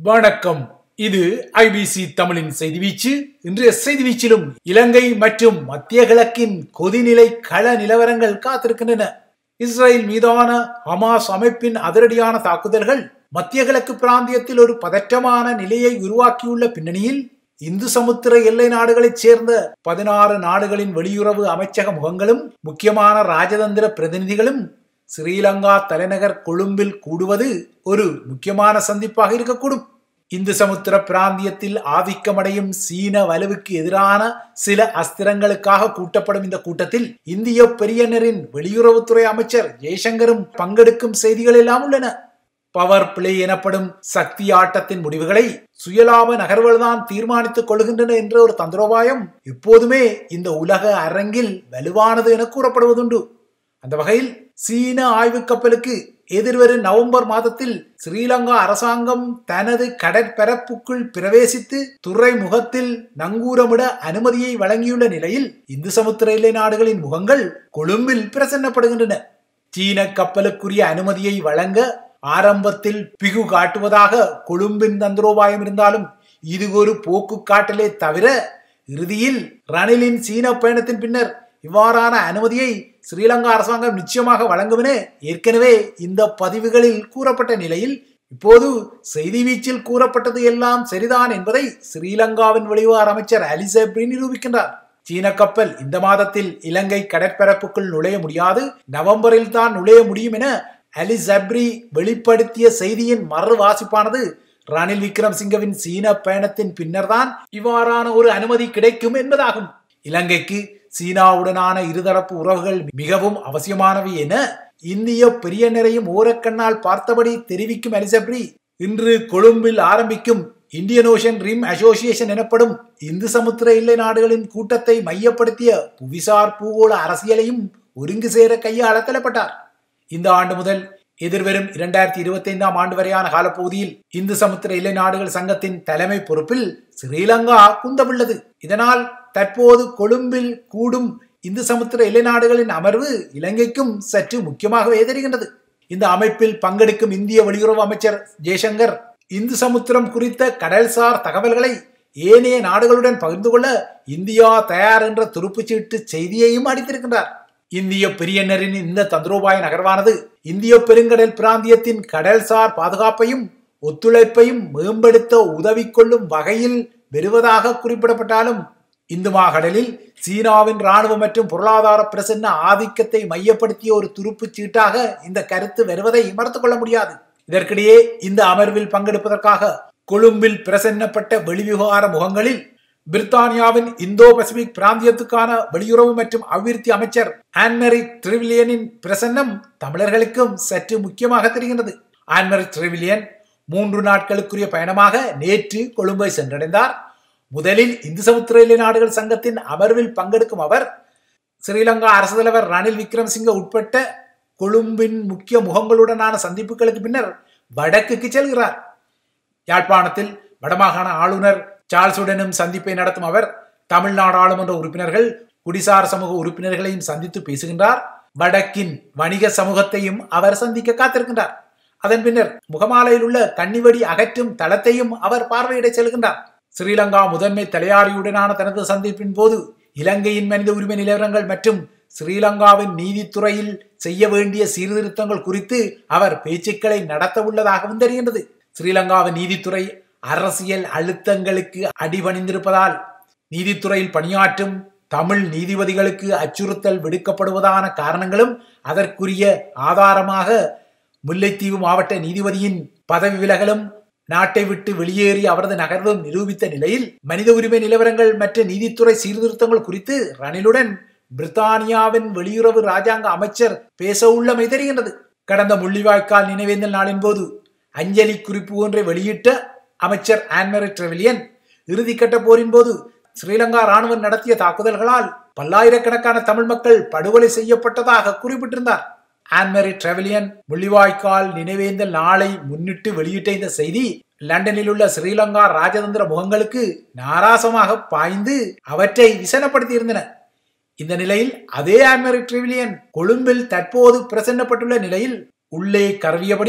வணக்கம் இது ஐபிசி தமிழின் செய்தி வீச்சு இன்றைய செய்தி வீச்சிலும் இலங்கை மற்றும் மத்திய கிழக்கின் கொதிநிலை கள நிலவரங்கள் காத்திருக்கின்றன இஸ்ரேல் மீதான ஹமாஸ் அமைப்பின் அதிரடியான தாக்குதல்கள் மத்திய கிழக்கு பிராந்தியத்தில் ஒரு பதற்றமான நிலையை உருவாக்கியுள்ள பின்னணியில் இந்து சமுத்திர எல்லை நாடுகளைச் சேர்ந்த பதினாறு நாடுகளின் வெளியுறவு அமைச்சக முகங்களும் முக்கியமான ராஜதந்திர பிரதிநிதிகளும் ஸ்ரீலங்கா தலைநகர் கொழும்பில் கூடுவது ஒரு முக்கியமான சந்திப்பாக இருக்கக்கூடும் இந்து சமுத்திர பிராந்தியத்தில் ஆதிக்கமடையும் சீன வலுவுக்கு எதிரான சில அஸ்திரங்களுக்காக கூட்டப்படும் இந்த கூட்டத்தில் இந்திய பெரியனரின் வெளியுறவுத்துறை அமைச்சர் ஜெய்சங்கரும் பங்கெடுக்கும் செய்திகள் எல்லாம் உள்ளன பவர் பிளே எனப்படும் சக்தி ஆட்டத்தின் முடிவுகளை சுயலாப நகர்வுகள்தான் தீர்மானித்துக் கொள்கின்றன என்ற ஒரு தந்திரோபாயம் எப்போதுமே இந்த உலக அரங்கில் வலுவானது என கூறப்படுவதுண்டு அந்த வகையில் சீன ஆய்வு கப்பலுக்கு எதிர்வரும் நவம்பர் மாதத்தில் ஸ்ரீலங்கா அரசாங்கம் தனது கடற்பரப்புக்குள் பிரவேசித்து துறைமுகத்தில் நங்கூரமிட அனுமதியை வழங்கியுள்ள நிலையில் இந்து சமுத்திர எல்லை நாடுகளின் முகங்கள் கொழும்பில் பிரசன்னப்படுகின்றன சீன கப்பலுக்குரிய அனுமதியை வழங்க ஆரம்பத்தில் பிகு காட்டுவதாக கொழும்பின் தந்திரோபாயம் இருந்தாலும் இது ஒரு போக்கு காட்டலே தவிர இறுதியில் ரணிலின் சீன பயணத்தின் பின்னர் இவ்வாறான அனுமதியை ஸ்ரீலங்கா அரசாங்கம் நிச்சயமாக வழங்கும் என ஏற்கனவே இந்த பதிவுகளில் கூறப்பட்ட நிலையில் இப்போது செய்தி வீச்சில் கூறப்பட்டது எல்லாம் சரிதான் என்பதை ஸ்ரீலங்காவின் வெளிவார அமைச்சர் அலிசப்ரி நிரூபிக்கின்றார் சீன கப்பல் இந்த மாதத்தில் இலங்கை கடற்பரப்புக்குள் நுழைய முடியாது நவம்பரில் தான் நுழைய முடியும் என அலி ஜப்ரி வெளிப்படுத்திய செய்தியின் மறு வாசிப்பானது ரணில் விக்ரம்சிங்கவின் சீன பயணத்தின் பின்னர்தான் இவ்வாறான ஒரு அனுமதி கிடைக்கும் என்பதாகும் இலங்கைக்கு சீனாவுடனான இருதரப்பு உறவுகள் மிகவும் அவசியமானவை என இந்திய பெரியனரையும் ஓரக்கண்ணால் பார்த்தபடி தெரிவிக்கும் அலிசப்ரி இன்று கொழும்பில் ஆரம்பிக்கும் இந்தியன் ஓஷன் ரிம் அசோசியேஷன் எனப்படும் இந்து சமுத்திர எல்லை நாடுகளின் கூட்டத்தை மையப்படுத்திய புவிசார் பூகோள அரசியலையும் ஒருங்கு சேர கையாள தள்ளப்பட்டார் இந்த ஆண்டு முதல் எதிர்வரும் இரண்டாயிரத்தி இருபத்தி ஐந்தாம் ஆண்டு வரையான காலப்பகுதியில் இந்து சமுத்திர எல்லை நாடுகள் சங்கத்தின் தலைமை பொறுப்பில் ஸ்ரீலங்கா குந்தவுள்ளது இதனால் தற்போது கொழும்பில் கூடும் இந்து சமுத்திர எல்லை நாடுகளின் அமர்வு இலங்கைக்கும் சற்று முக்கியமாகவே தெரிகின்றது இந்த அமைப்பில் பங்கெடுக்கும் இந்திய வெளியுறவு அமைச்சர் ஜெய்சங்கர் இந்து சமுத்திரம் குறித்த கடல்சார் தகவல்களை ஏனைய நாடுகளுடன் பகிர்ந்து கொள்ள இந்தியா தயார் என்ற துருப்புச்சீட்டு செய்தியையும் அளித்திருக்கின்றார் இந்திய பெரியனரின் இந்த தந்திரோபாய நகர்வானது இந்திய பெருங்கடல் பிராந்தியத்தின் கடல்சார் பாதுகாப்பையும் ஒத்துழைப்பையும் மேம்படுத்த உதவி கொள்ளும் வகையில் வருவதாக குறிப்பிடப்பட்டாலும் இந்து மாகடலில் சீனாவின் ராணுவ மற்றும் பொருளாதார பிரசன்ன ஆதிக்கத்தை மையப்படுத்திய ஒரு துருப்புச் சீட்டாக இந்த கருத்து வருவதை மறுத்துக் கொள்ள முடியாது இதற்கிடையே இந்த அமர்வில் பங்கெடுப்பதற்காக கொழும்பில் பிரசன்னப்பட்ட வெளிவிவகார முகங்களில் பிரித்தானியாவின் இந்தோ பசிபிக் பிராந்தியத்துக்கான வெளியுறவு மற்றும் அபிவிருத்தி அமைச்சர் ஆன்மரி ட்ரிவிலியனின் பிரசன்னம் தமிழர்களுக்கும் சற்று முக்கியமாக தெரிகின்றது ஆன்மரி ட்ரிவிலியன் மூன்று நாட்களுக்குரிய பயணமாக நேற்று கொழும்பை சென்றடைந்தார் முதலில் இந்து சமுத்திர எல்லை நாடுகள் சங்கத்தின் அமர்வில் பங்கெடுக்கும் அவர் ஸ்ரீலங்கா அரசு தலைவர் ரணில் விக்ரமசிங்க உட்பட்ட கொழும்பின் முக்கிய முகங்களுடனான சந்திப்புகளுக்கு பின்னர் வடக்குக்கு செல்கிறார் யாழ்ப்பாணத்தில் வடமாகாண ஆளுநர் சார்ல்ஸுடனும் சந்திப்பை நடத்தும் அவர் தமிழ் நாடாளுமன்ற உறுப்பினர்கள் குடிசார சமூக உறுப்பினர்களையும் சந்தித்து பேசுகின்றார் வடக்கின் வணிக சமூகத்தையும் அவர் சந்திக்க காத்திருக்கின்றார் அதன் பின்னர் முகமாலையில் உள்ள கன்னிவடி அகற்றும் தளத்தையும் அவர் பார்வையிட செல்கின்றார் ஸ்ரீலங்கா முதன்மை தலையாரியுடனான தனது சந்திப்பின் போது இலங்கையின் மனித உரிமை நிலவரங்கள் மற்றும் ஸ்ரீலங்காவின் நீதித்துறையில் செய்ய வேண்டிய சீர்திருத்தங்கள் குறித்து அவர் பேச்சுக்களை நடத்த உள்ளதாகவும் தெரிகின்றது ஸ்ரீலங்காவின் நீதித்துறை அரசியல் அழுத்தங்களுக்கு அடிபணிந்திருப்பதால் நீதித்துறையில் பணியாற்றும் தமிழ் நீதிபதிகளுக்கு அச்சுறுத்தல் விடுக்கப்படுவதான காரணங்களும் அதற்குரிய ஆதாரமாக முல்லைத்தீவு மாவட்ட நீதிபதியின் பதவி விலகலும் நாட்டை விட்டு வெளியேறி அவரது நகர்வும் நிரூபித்த நிலையில் மனித உரிமை நிலவரங்கள் மற்றும் நீதித்துறை சீர்திருத்தங்கள் குறித்து ரணிலுடன் பிரித்தானியாவின் வெளியுறவு ராஜாங்க அமைச்சர் பேச உள்ளமை தெரிகின்றது கடந்த முள்ளிவாய்க்கால் நினைவேந்தல் நாளின் போது அஞ்சலி குறிப்பு ஒன்றை வெளியிட்ட அமைச்சர் ஆன்மரி ட்ரெவிலியன் இறுதிக்கட்ட போரின் போது ஸ்ரீலங்கா ராணுவம் நடத்திய தாக்குதல்களால் பல்லாயிரக்கணக்கான தமிழ் மக்கள் படுகொலை செய்யப்பட்டதாக குறிப்பிட்டிருந்தார் ஆன்மரி ட்ரெவிலியன் முள்ளிவாய்க்கால் நினைவேந்தல் நாளை முன்னிட்டு வெளியிட்ட இந்த செய்தி லண்டனில் உள்ள ஸ்ரீலங்கா ராஜதந்திர முகங்களுக்கு நாராசமாக பாய்ந்து அவற்றை விசனப்படுத்தி இருந்தன இந்த நிலையில் அதே ஆன்மரி ட்ரிவிலியன் கொழும்பில் தற்போது பிரசன்னப்பட்டுள்ள நிலையில் உள்ளே கருவியபடி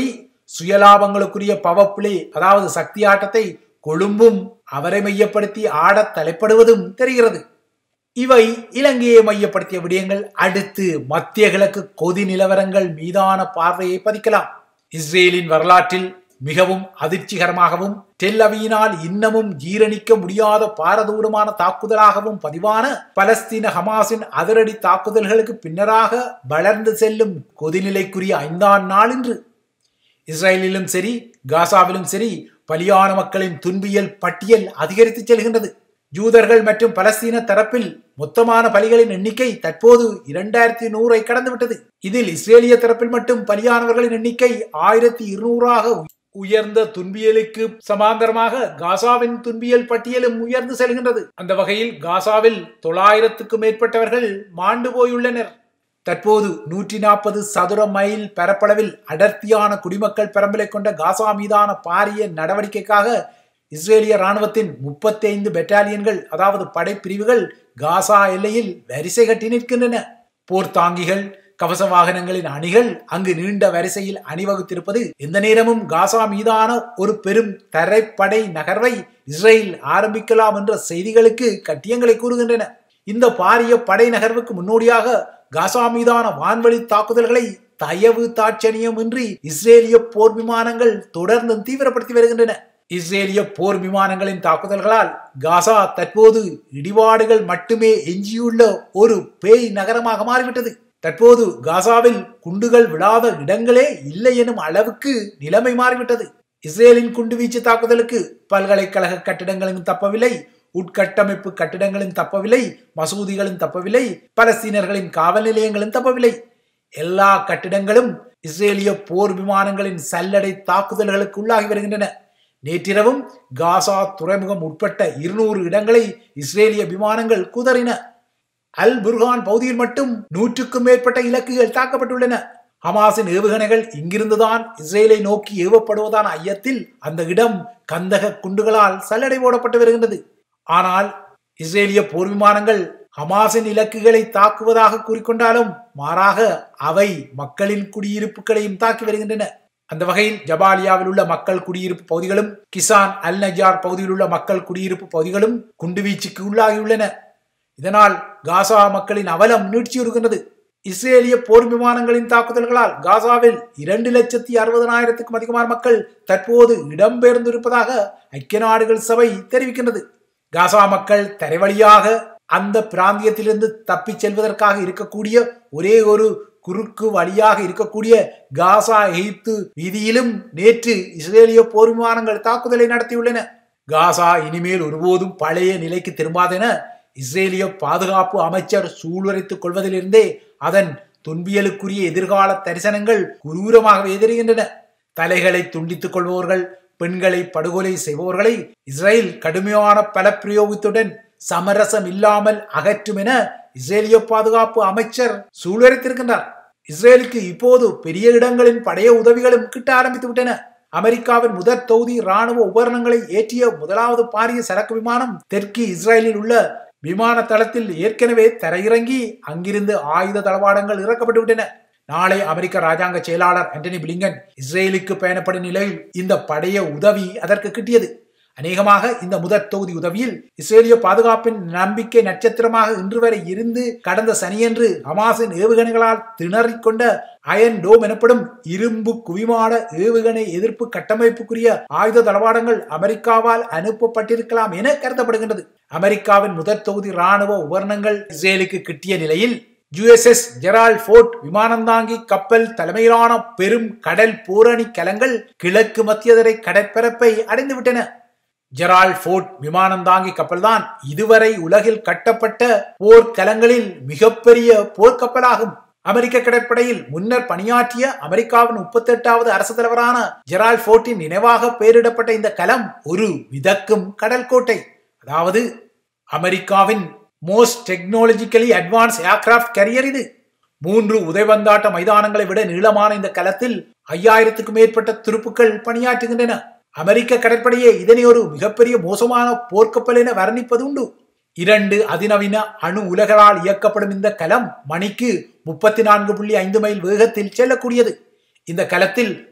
சுயலாபங்களுக்குரிய பவர் பிளே அதாவது சக்தி ஆட்டத்தை கொழும்பும் அவரை மையப்படுத்தி ஆடத் தலைப்படுவதும் தெரிகிறது இவை இலங்கையை மையப்படுத்திய விடயங்கள் அடுத்து மத்திய கிழக்கு கொதி நிலவரங்கள் மீதான பார்வையை பதிக்கலாம் இஸ்ரேலின் வரலாற்றில் மிகவும் அதிர்ச்சிகரமாகவும் டெல்லவியினால் இன்னமும் ஜீரணிக்க முடியாத பாரதூரமான தாக்குதலாகவும் பதிவான பலஸ்தீன ஹமாஸின் அதிரடி தாக்குதல்களுக்கு பின்னராக வளர்ந்து செல்லும் கொதிநிலைக்குரிய ஐந்தாம் நாள் இன்று இஸ்ரேலிலும் சரி காசாவிலும் சரி பலியான மக்களின் துன்பியல் பட்டியல் அதிகரித்து செல்கின்றது ஜூதர்கள் மற்றும் பலஸ்தீன தரப்பில் மொத்தமான பலிகளின் எண்ணிக்கை தற்போது இரண்டாயிரத்தி நூறை கடந்துவிட்டது இதில் இஸ்ரேலிய தரப்பில் மட்டும் பலியானவர்களின் எண்ணிக்கை ஆயிரத்தி இருநூறாக உயர்ந்த துன்பியலுக்கு சமாந்தரமாக காசாவின் துன்பியல் பட்டியலும் உயர்ந்து செல்கின்றது அந்த வகையில் காசாவில் தொள்ளாயிரத்துக்கும் மேற்பட்டவர்கள் மாண்டு போயுள்ளனர் தற்போது நூற்றி நாற்பது சதுர மைல் பரப்பளவில் அடர்த்தியான குடிமக்கள் பரம்பலை கொண்ட காசா மீதான பாரிய நடவடிக்கைக்காக இஸ்ரேலிய ராணுவத்தின் முப்பத்தி ஐந்து பெட்டாலியன்கள் அதாவது படைப்பிரிவுகள் காசா எல்லையில் வரிசை கட்டி நிற்கின்றன போர் தாங்கிகள் கவச வாகனங்களின் அணிகள் அங்கு நீண்ட வரிசையில் அணிவகுத்திருப்பது எந்த நேரமும் காசா மீதான ஒரு பெரும் தரைப்படை நகர்வை இஸ்ரேல் ஆரம்பிக்கலாம் என்ற செய்திகளுக்கு கட்டியங்களை கூறுகின்றன இந்த பாரிய படை நகர்வுக்கு முன்னோடியாக காசா மீதான வான்வழி தாக்குதல்களை தயவு தாட்சணியமின்றி இஸ்ரேலிய போர் விமானங்கள் தொடர்ந்து தீவிரப்படுத்தி வருகின்றன இஸ்ரேலிய போர் விமானங்களின் தாக்குதல்களால் காசா தற்போது இடிபாடுகள் மட்டுமே எஞ்சியுள்ள ஒரு பேய் நகரமாக மாறிவிட்டது தற்போது காசாவில் குண்டுகள் விழாத இடங்களே இல்லை எனும் அளவுக்கு நிலைமை மாறிவிட்டது இஸ்ரேலின் குண்டுவீச்சு தாக்குதலுக்கு பல்கலைக்கழக கட்டிடங்களும் தப்பவில்லை உட்கட்டமைப்பு கட்டிடங்களும் தப்பவில்லை மசூதிகளும் தப்பவில்லை பலஸ்தீனர்களின் காவல் நிலையங்களும் தப்பவில்லை எல்லா கட்டிடங்களும் இஸ்ரேலிய போர் விமானங்களின் சல்லடை தாக்குதல்களுக்கு உள்ளாகி வருகின்றன நேற்றிரவும் காசா துறைமுகம் உட்பட்ட இருநூறு இடங்களை இஸ்ரேலிய விமானங்கள் குதறின அல் புர்ஹான் பகுதியில் மட்டும் நூற்றுக்கும் மேற்பட்ட இலக்குகள் தாக்கப்பட்டுள்ளன ஹமாஸின் ஏவுகணைகள் இங்கிருந்துதான் இஸ்ரேலை நோக்கி ஏவப்படுவதான ஐயத்தில் அந்த இடம் கந்தக குண்டுகளால் சல்லடை போடப்பட்டு வருகின்றது ஆனால் இஸ்ரேலிய போர் விமானங்கள் ஹமாஸின் இலக்குகளை தாக்குவதாக கூறிக்கொண்டாலும் மாறாக அவை மக்களின் குடியிருப்புகளையும் தாக்கி வருகின்றன அந்த வகையில் ஜபாலியாவில் உள்ள மக்கள் குடியிருப்பு பகுதிகளும் கிசான் அல் நஜார் பகுதியில் உள்ள மக்கள் குடியிருப்பு பகுதிகளும் குண்டுவீச்சுக்கு உள்ளாகியுள்ளன இதனால் காசா மக்களின் அவலம் நீட்சியுறுகின்றது இஸ்ரேலிய போர் விமானங்களின் தாக்குதல்களால் காசாவில் இரண்டு லட்சத்தி அறுபதனாயிரத்துக்கும் அதிகமான மக்கள் தற்போது இடம்பெயர்ந்திருப்பதாக ஐக்கிய நாடுகள் சபை தெரிவிக்கின்றது காசா மக்கள் தரைவழியாக அந்த பிராந்தியத்திலிருந்து தப்பிச் செல்வதற்காக இருக்கக்கூடிய ஒரே ஒரு குறுக்கு வழியாக இருக்கக்கூடிய காசா எகிப்து வீதியிலும் நேற்று இஸ்ரேலிய போர் விமானங்கள் தாக்குதலை நடத்தியுள்ளன காசா இனிமேல் ஒருபோதும் பழைய நிலைக்கு திரும்பாதென இஸ்ரேலிய பாதுகாப்பு அமைச்சர் சூளுரைத்துக் கொள்வதிலிருந்தே அதன் துன்பியலுக்குரிய எதிர்கால தரிசனங்கள் குரூரமாகவே எதிர்கின்றன தலைகளை துண்டித்துக் கொள்பவர்கள் பெண்களை படுகொலை செய்பவர்களை இஸ்ரேல் கடுமையான பலப்பிரயோகத்துடன் சமரசம் இல்லாமல் அகற்றும் என இஸ்ரேலிய பாதுகாப்பு அமைச்சர் சூளுரைத்திருக்கின்றார் இஸ்ரேலுக்கு இப்போது பெரிய இடங்களின் படைய உதவிகளும் கிட்ட ஆரம்பித்து விட்டன அமெரிக்காவின் முதற் தொகுதி ராணுவ உபகரணங்களை ஏற்றிய முதலாவது பாரிய சரக்கு விமானம் தெற்கு இஸ்ரேலில் உள்ள விமான தளத்தில் ஏற்கனவே தரையிறங்கி அங்கிருந்து ஆயுத தளவாடங்கள் இறக்கப்பட்டு விட்டன நாளை அமெரிக்க ராஜாங்க செயலாளர் ஆண்டனி பிளிங்கன் இஸ்ரேலுக்கு பயணப்படும் நிலையில் இந்த படைய உதவி அதற்கு கிட்டியது அநேகமாக இந்த முதற் தொகுதி உதவியில் இஸ்ரேலிய பாதுகாப்பின் நம்பிக்கை நட்சத்திரமாக இன்று வரை இருந்து கடந்த சனியன்று ஹமாஸின் ஏவுகணைகளால் திணறிக்கொண்ட அயன் டோம் எனப்படும் இரும்பு குவிமான ஏவுகணை எதிர்ப்பு கட்டமைப்புக்குரிய ஆயுத தளவாடங்கள் அமெரிக்காவால் அனுப்பப்பட்டிருக்கலாம் என கருதப்படுகின்றது அமெரிக்காவின் முதற் தொகுதி ராணுவ உபகரணங்கள் இஸ்ரேலுக்கு கிட்டிய நிலையில் யுஎஸ்எஸ் ஜெரால்ட் போர்ட் விமானந்தாங்கி கப்பல் தலைமையிலான பெரும் கடல் போரணி கலங்கள் கிழக்கு மத்தியதரை கடற்பரப்பை அடைந்துவிட்டன ஜெரால்ட் போர்ட் விமானந்தாங்கி கப்பல்தான் இதுவரை உலகில் கட்டப்பட்ட போர்க்கலங்களில் மிகப்பெரிய போர்க்கப்பலாகும் அமெரிக்க கடற்படையில் முன்னர் பணியாற்றிய அமெரிக்காவின் முப்பத்தி எட்டாவது அரசு தலைவரான ஜெரால்ட் போர்ட்டின் நினைவாக பெயரிடப்பட்ட இந்த கலம் ஒரு விதக்கும் கடல் கோட்டை அதாவது அமெரிக்காவின் most technologically advance aircraft carrier இது மூன்று உதைவந்தாட்ட மைதானங்களை விட நீளமான இந்த களத்தில் ஐயாயிரத்துக்கும் மேற்பட்ட துருப்புக்கள் பணியாற்றுகின்றன அமெரிக்க கடற்படையே இதனை ஒரு மிகப்பெரிய மோசமான போர்க்கப்பல் என வர்ணிப்பது உண்டு இரண்டு அதிநவீன அணு உலகளால் இயக்கப்படும் இந்த கலம் மணிக்கு முப்பத்தி நான்கு புள்ளி ஐந்து மைல் வேகத்தில் செல்லக்கூடியது இந்த கலத்தில்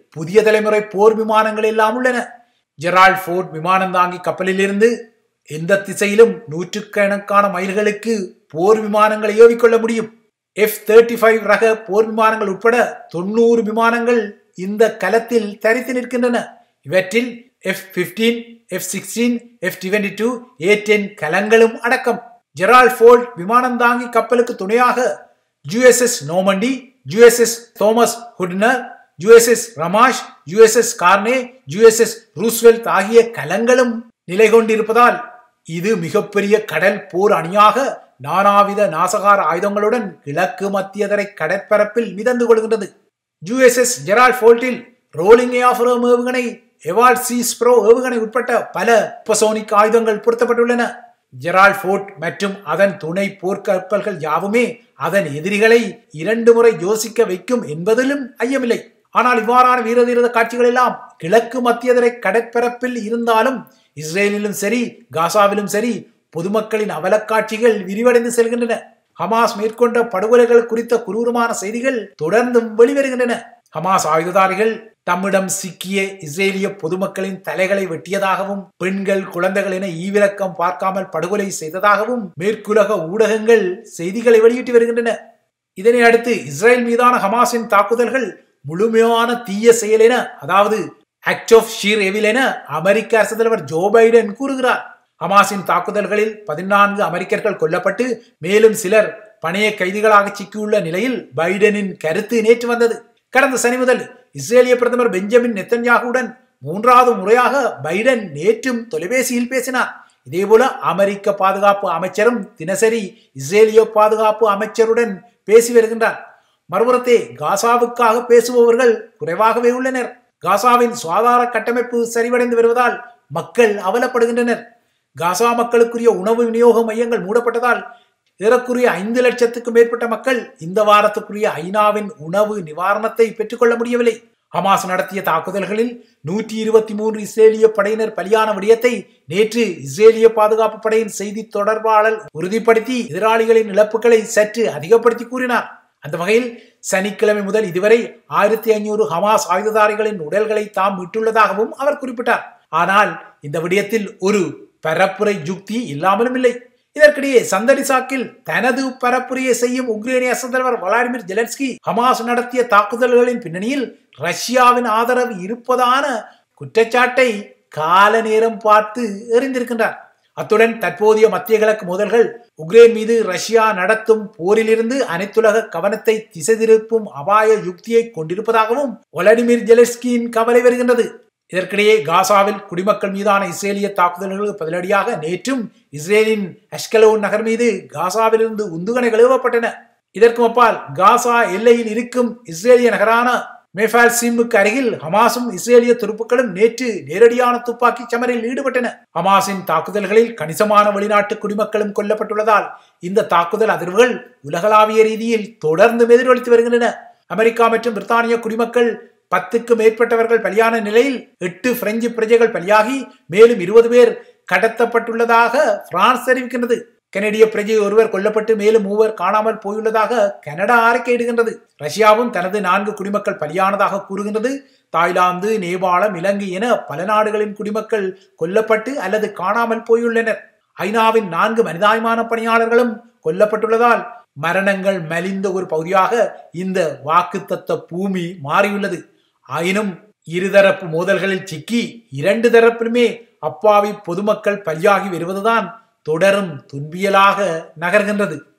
புதிய தலைமுறை போர் விமானங்கள் எல்லாம் உள்ளன ஜெரால்ட் ஃபோர்ட் விமானம் தாங்கி கப்பலிலிருந்து எந்த திசையிலும் நூற்றுக்கணக்கான மைல்களுக்கு போர் விமானங்களை ஏவிக்கொள்ள முடியும் எஃப் தேர்ட்டி ஃபைவ் ரக போர் விமானங்கள் உட்பட தொண்ணூறு விமானங்கள் இந்த கலத்தில் தரித்து நிற்கின்றன இவற்றில் F fifteen F sixteen F twenty two A ten கலங்களும் அடக்கம் ஜெரால்ட் ஃபோல்ட் விமானம் தாங்கி கப்பலுக்கு துணையாக USS Normandy USS Thomas Hudner USS Ramage USS Carney USS Roosevelt ஆகிய கலங்களும் நிலை கொண்டிருப்பதால் இது மிகப்பெரிய கடல் போர் அணியாக நானாவித நாசகார ஆயுதங்களுடன் கிழக்கு மத்தியதரை கடற்பரப்பில் மிதந்து கொள்கின்றது யுஎஸ்எஸ் ஜெரால்ட் ஃபோல்ட்டில் ரோலிங் ஏஃப்ரோம் ஏவுகணை எவால்ட் சீஸ் ப்ரோ ஏவுகணை உட்பட்ட பல உபசோனிக் ஆயுதங்கள் பொருத்தப்பட்டுள்ளன ஜெரால்ட் ஃபோர்ட் மற்றும் அதன் துணை போர்க்கப்பல்கள் யாவுமே அதன் எதிரிகளை இரண்டு முறை யோசிக்க வைக்கும் என்பதிலும் ஐயமில்லை ஆனால் இவ்வாறான வீரதீரத காட்சிகள் எல்லாம் கிழக்கு மத்தியதரை கடற்பரப்பில் இருந்தாலும் இஸ்ரேலிலும் சரி காசாவிலும் சரி பொதுமக்களின் அவலக்காட்சிகள் விரிவடைந்து செல்கின்றன ஹமாஸ் மேற்கொண்ட படுகொலைகள் குறித்த குரூரமான செய்திகள் தொடர்ந்தும் வெளிவருகின்றன ஹமாஸ் ஆயுததாரிகள் தம்மிடம் சிக்கிய இஸ்ரேலிய பொதுமக்களின் தலைகளை வெட்டியதாகவும் பெண்கள் குழந்தைகள் என ஈவிரக்கம் பார்க்காமல் படுகொலை செய்ததாகவும் மேற்குலக ஊடகங்கள் செய்திகளை வெளியிட்டு வருகின்றன இதனை அடுத்து இஸ்ரேல் மீதான ஹமாஸின் தாக்குதல்கள் முழுமையான தீய செயல் என அதாவது ஆக்ட் ஆஃப் ஷீர் எவில் என அமெரிக்க அரசு தலைவர் ஜோ பைடன் கூறுகிறார் ஹமாஸின் தாக்குதல்களில் பதினான்கு அமெரிக்கர்கள் கொல்லப்பட்டு மேலும் சிலர் பணைய கைதிகளாக சிக்கியுள்ள நிலையில் பைடனின் கருத்து நேற்று வந்தது கடந்த சனி முதல் இஸ்ரேலிய பிரதமர் பெஞ்சமின் நெத்தன்யாகுடன் மூன்றாவது முறையாக பைடன் நேற்றும் தொலைபேசியில் பேசினார் இதேபோல அமெரிக்க பாதுகாப்பு அமைச்சரும் தினசரி இஸ்ரேலிய பாதுகாப்பு அமைச்சருடன் பேசி வருகின்றார் மறுபுறத்தே காசாவுக்காக பேசுபவர்கள் குறைவாகவே உள்ளனர் காசாவின் சுகாதார கட்டமைப்பு சரிவடைந்து வருவதால் மக்கள் அவலப்படுகின்றனர் காசா மக்களுக்குரிய உணவு விநியோக மையங்கள் மூடப்பட்டதால் ஏறக்குரிய ஐந்து லட்சத்துக்கும் மேற்பட்ட மக்கள் இந்த வாரத்துக்குரிய ஐநாவின் உணவு நிவாரணத்தை பெற்றுக்கொள்ள முடியவில்லை ஹமாஸ் நடத்திய தாக்குதல்களில் நூற்றி இருபத்தி மூன்று இஸ்ரேலிய படையினர் பலியான விடயத்தை நேற்று இஸ்ரேலிய பாதுகாப்பு படையின் செய்தி தொடர்பாளர் உறுதிப்படுத்தி எதிராளிகளின் இழப்புகளை சற்று அதிகப்படுத்தி கூறினார் அந்த வகையில் சனிக்கிழமை முதல் இதுவரை ஆயிரத்தி ஐநூறு ஹமாஸ் ஆயுததாரிகளின் உடல்களை தாம் மீட்டுள்ளதாகவும் அவர் குறிப்பிட்டார் ஆனால் இந்த விடயத்தில் ஒரு பரப்புரை யுக்தி இல்லாமலும் இல்லை இதற்கிடையே சந்தடி சாக்கில் தனது பரப்புரையை செய்யும் உக்ரைனிய அரசு தலைவர் வளாடிமிர் ஜெலன்ஸ்கி ஹமாஸ் நடத்திய தாக்குதல்களின் பின்னணியில் ரஷ்யாவின் ஆதரவு இருப்பதான குற்றச்சாட்டை கால நேரம் பார்த்து எறிந்திருக்கின்றார் அத்துடன் தற்போதைய மத்திய கிழக்கு மோதல்கள் உக்ரைன் மீது ரஷ்யா நடத்தும் போரிலிருந்து அனைத்துலக கவனத்தை திசை திருப்பும் அபாய யுக்தியை கொண்டிருப்பதாகவும் ஒலடிமிர் ஜெலஸ்கியின் கவலை வருகின்றது இதற்கிடையே காசாவில் குடிமக்கள் மீதான இஸ்ரேலிய தாக்குதல்களுக்கு பதிலடியாக நேற்றும் இஸ்ரேலின் அஷ்கலோன் நகர் மீது காசாவிலிருந்து உந்துகணைகள் ஏவப்பட்டன இதற்கு அப்பால் காசா எல்லையில் இருக்கும் இஸ்ரேலிய நகரான மேஃபால் சிம்முக்கு அருகில் ஹமாஸும் இஸ்ரேலிய துருப்புக்களும் நேற்று நேரடியான துப்பாக்கி சமரில் ஈடுபட்டன ஹமாஸின் தாக்குதல்களில் கணிசமான வெளிநாட்டு குடிமக்களும் கொல்லப்பட்டுள்ளதால் இந்த தாக்குதல் அதிர்வுகள் உலகளாவிய ரீதியில் தொடர்ந்து எதிரொலித்து வருகின்றன அமெரிக்கா மற்றும் பிரித்தானிய குடிமக்கள் பத்துக்கு மேற்பட்டவர்கள் பலியான நிலையில் எட்டு பிரெஞ்சு பிரஜைகள் பலியாகி மேலும் இருபது பேர் கடத்தப்பட்டுள்ளதாக பிரான்ஸ் தெரிவிக்கின்றது கனடிய பிரஜை ஒருவர் கொல்லப்பட்டு மேலும் மூவர் காணாமல் போயுள்ளதாக கனடா அறிக்கையிடுகின்றது ரஷ்யாவும் தனது நான்கு குடிமக்கள் பலியானதாக கூறுகின்றது தாய்லாந்து நேபாளம் இலங்கை என பல நாடுகளின் குடிமக்கள் கொல்லப்பட்டு அல்லது காணாமல் போயுள்ளனர் ஐநாவின் நான்கு மனிதாயமான பணியாளர்களும் கொல்லப்பட்டுள்ளதால் மரணங்கள் மலிந்த ஒரு பகுதியாக இந்த வாக்குத்தத்த பூமி மாறியுள்ளது ஆயினும் இருதரப்பு மோதல்களில் சிக்கி இரண்டு தரப்பிலுமே அப்பாவி பொதுமக்கள் பலியாகி வருவதுதான் தொடரும் துன்பியலாக நகர்கின்றது